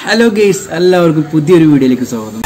hello guys എല്ലാവർക്കും പുതിയൊരു വീഡിയോയിലേക്ക് സ്വാഗതം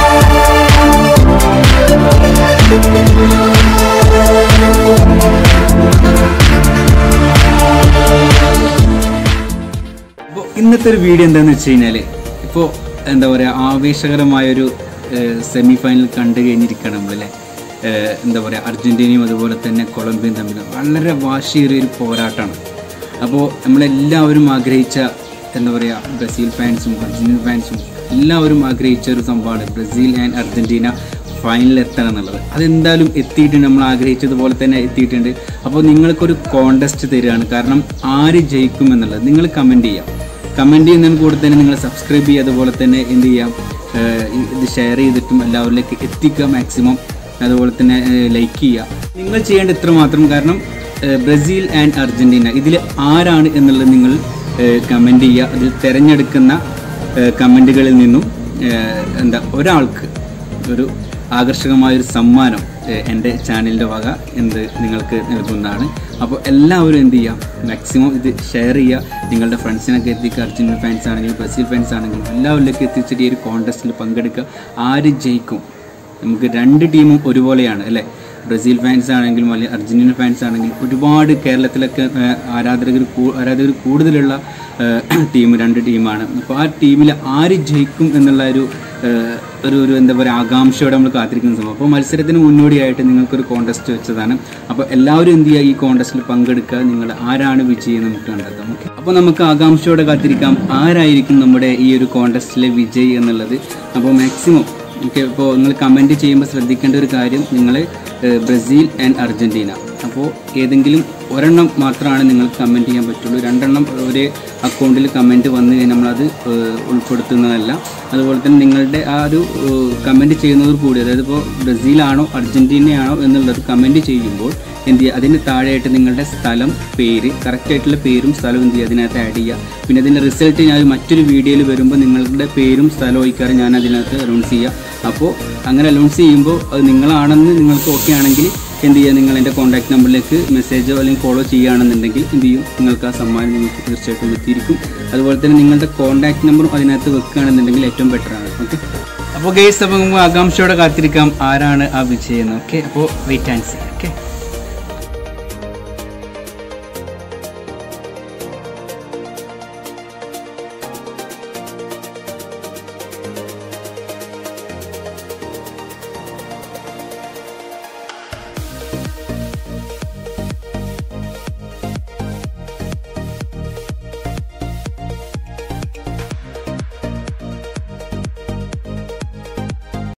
അപ്പോൾ ഇന്നത്തെ ഒരു വീഡിയോ എന്താണെന്ന് വെച്ച് കഴിഞ്ഞാൽ ഇപ്പോൾ എന്താ പറയുക ആവേശകരമായൊരു സെമി ഫൈനൽ കണ്ടു കഴിഞ്ഞിരിക്കുകയാണ് നമ്മളല്ലേ ഏഹ് എന്താ പറയുക അർജൻറ്റീനയും അതുപോലെ തന്നെ കൊളംബിയയും തമ്മിൽ വളരെ വാശിയേറിയ ഒരു പോരാട്ടമാണ് അപ്പോൾ നമ്മളെല്ലാവരും ആഗ്രഹിച്ച എന്താ പറയുക ബ്രസീൽ ഫാൻസും അർജൻറ്റീന ഫാൻസും എല്ലാവരും ആഗ്രഹിച്ച ഒരു സംഭവമാണ് ബ്രസീൽ ആൻഡ് അർജൻറ്റീന ഫൈനലിൽ എത്തണം എന്നുള്ളത് അതെന്തായാലും എത്തിയിട്ടുണ്ട് നമ്മൾ ആഗ്രഹിച്ചതുപോലെ തന്നെ എത്തിയിട്ടുണ്ട് അപ്പോൾ നിങ്ങൾക്കൊരു കോണ്ടസ്റ്റ് തരികയാണ് കാരണം ആര് ജയിക്കും എന്നുള്ളത് നിങ്ങൾ കമൻറ്റ് ചെയ്യാം കമൻറ്റ് ചെയ്യുന്നതിന് കൂടെ തന്നെ നിങ്ങൾ സബ്സ്ക്രൈബ് ചെയ്യുക അതുപോലെ തന്നെ എന്ത് ചെയ്യാം ഏഹ് ഇത് ഷെയർ ചെയ്തിട്ടും എല്ലാവരിലേക്ക് എത്തിക്കുക മാക്സിമം അതുപോലെ തന്നെ ലൈക്ക് ചെയ്യുക നിങ്ങൾ ചെയ്യേണ്ട ഇത്ര മാത്രം കാരണം ഏഹ് ബ്രസീൽ ആൻഡ് അർജൻറ്റീന ഇതിൽ ആരാണ് എന്നുള്ളത് നിങ്ങൾ കമൻറ്റ് ചെയ്യുക അതിൽ തിരഞ്ഞെടുക്കുന്ന കമൻറ്റുകളിൽ നിന്നും ഏഹ് എന്താ ഒരാൾക്ക് ഒരു ആകർഷകമായൊരു സമ്മാനം ഏഹ് എൻ്റെ ചാനലിൻ്റെ വക എന്ത് നിങ്ങൾക്ക് നൽകുന്നതാണ് അപ്പോൾ എല്ലാവരും എന്ത് ചെയ്യുക മാക്സിമം ഇത് ഷെയർ ചെയ്യുക നിങ്ങളുടെ ഫ്രണ്ട്സിനൊക്കെ എത്തിക്കുക അർജൻറ്റീന ഫാൻസ് ആണെങ്കിലും ബ്രസീൽ ഫാൻസ് ആണെങ്കിലും എല്ലാവരിലേക്ക് എത്തിച്ചിട്ട് ഈ ഒരു കോൺടെസ്റ്റിൽ പങ്കെടുക്കുക ആര് ജയിക്കും നമുക്ക് രണ്ട് ടീമും ഒരുപോലെയാണ് അല്ലേ ബ്രസീൽ ഫാൻസ് ആണെങ്കിലും അല്ലെങ്കിൽ അർജന്റീന ഫാൻസ് ആണെങ്കിലും ഒരുപാട് കേരളത്തിലൊക്കെ ഏഹ്, ആരാധകർ കൂ- ആരാധകർ കൂടുതലുള്ള ഏഹ്, ടീം രണ്ട് ടീമാണ് അപ്പോൾ ആ ടീമിൽ ആര് ജയിക്കും എന്നുള്ള ഒരു ഏഹ്, ഒരു ഒരു എന്താ പറയുക ആകാംക്ഷയോടെ നമ്മൾ കാത്തിരിക്കുന്ന സംഭവം അപ്പോൾ മത്സരത്തിന് മുന്നോടിയായിട്ട് നിങ്ങൾക്കൊരു കോൺടെസ്റ്റ് വെച്ചതാണ് അപ്പോൾ എല്ലാവരും എന്ത് ചെയ്യുക ഈ കോൺടെസ്റ്റിൽ പങ്കെടുക്കുക നിങ്ങൾ ആരാണ് വിജയി നമുക്ക് കണ്ടെത്താം ഓക്കെ അപ്പോൾ നമുക്ക് ആകാംക്ഷയോടെ കാത്തിരിക്കാം ആരായിരിക്കും നമ്മുടെ ഈ ഒരു കോൺടെസ്റ്റിലെ വിജയ് എന്നുള്ളത് അപ്പോൾ മാക്സിമം ഓക്കെ ഇപ്പോൾ നിങ്ങൾ കമൻറ്റ് ചെയ്യുമ്പോൾ ശ്രദ്ധിക്കേണ്ട ഒരു കാര്യം നിങ്ങൾ ബ്രസീൽ ആൻഡ് അർജൻറ്റീന അപ്പോൾ ഏതെങ്കിലും ഒരെണ്ണം മാത്രമാണ് നിങ്ങൾക്ക് കമൻറ്റ് ചെയ്യാൻ പറ്റുള്ളൂ രണ്ടെണ്ണം ഒരേ അക്കൗണ്ടിൽ കമൻറ്റ് വന്നു കഴിഞ്ഞാൽ നമ്മളത് ഏഹ്, ഉൾപ്പെടുത്തുന്നതല്ല അതുപോലെ തന്നെ നിങ്ങളുടെ ആ ഒരു കമൻറ്റ് ചെയ്യുന്നതോട് കൂടി അതായത് ഇപ്പോൾ ബ്രസീലാണോ അർജൻറ്റീനയാണോ എന്നുള്ളത് കമൻറ്റ് ചെയ്യുമ്പോൾ എന്ത് ചെയ്യുക അതിന് താഴെയായിട്ട് നിങ്ങളുടെ സ്ഥലം പേര് കറക്റ്റായിട്ടുള്ള പേരും സ്ഥലവും എന്ത് ചെയ്യുക അതിനകത്ത് ആഡ് ചെയ്യുക പിന്നെ അതിൻ്റെ റിസൾട്ട് ഞാൻ മറ്റൊരു വീഡിയോയിൽ വരുമ്പോൾ നിങ്ങളുടെ പേരും സ്ഥലവും ഒഴിക്കാറ് ഞാൻ അതിനകത്ത് അനൗൺസ് ചെയ്യുക അപ്പോൾ അങ്ങനെ അനൗൺസ് ചെയ്യുമ്പോൾ അത് നിങ്ങളാണെന്ന് നിങ്ങൾക്ക് ഓക്കെ ആണെങ്കിൽ എന്ത് ചെയ്യുക നിങ്ങൾ എൻ്റെ കോൺടാക്ട് നമ്പറിലേക്ക് മെസ്സേജോ അല്ലെങ്കിൽ ഫോളോ ചെയ്യുകയാണെന്നുണ്ടെങ്കിൽ എന്ത് ചെയ്യും നിങ്ങൾക്ക് ആ സമ്മാനം നിങ്ങൾക്ക് തീർച്ചയായിട്ടും എത്തിയിരിക്കും അതുപോലെ തന്നെ നിങ്ങളുടെ കോൺടാക്ട് നമ്പറും അതിനകത്ത് വെക്കുകയാണെന്നുണ്ടെങ്കിൽ ഏറ്റവും ബെറ്റർ ആണ് ഓക്കെ അപ്പോൾ ഗെയ്സ് അപ്പോൾ നമുക്ക് ആകാംക്ഷയോടെ കാത്തിരിക്കാം ആരാണ് ആ വിജയം ഓക്കെ അപ്പോൾ വെയിറ്റ് ആൻഡ് സീ